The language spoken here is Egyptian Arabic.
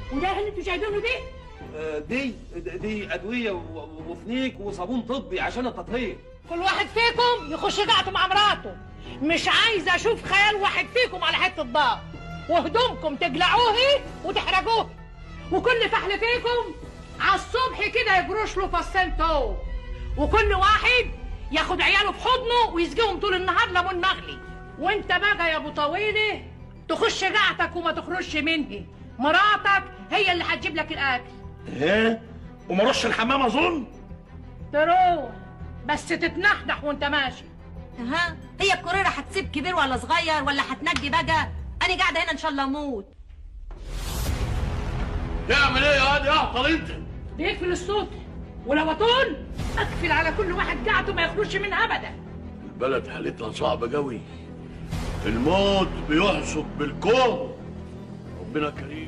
وده اللي انتوا شايفينه دي آه، دي دي ادويه و- وفنيك وصابون طبي عشان التطهير كل واحد فيكم يخش قعته مع مراته مش عايزه اشوف خيال واحد فيكم على حته ضغط وهدومكم تجلعوه وتحرجوه وكل فحل فيكم على الصبح كده يجروش له فصين تو وكل واحد ياخد عياله في حضنه ويسقيهم طول النهار ليمون مغلي وانت بقى يا ابو طويله تخش قعتك وما تخرجش منه مراتك هي اللي هتجيب لك الاكل ايه وما اروحش الحمام اظن تروح بس تتنحنح وانت ماشي ها هي الكوريرة هتسيب كبير ولا صغير ولا هتنجي بقى انا قاعده هنا ان شاء الله اموت تعمل ايه يا واد يا اهطل انت بيقفل الصوت ولو اطول اقفل على كل واحد قعده ما يخرجش منها ابدا البلد حالتها صعبة قوي الموت بيحصد بالكون ربنا كريم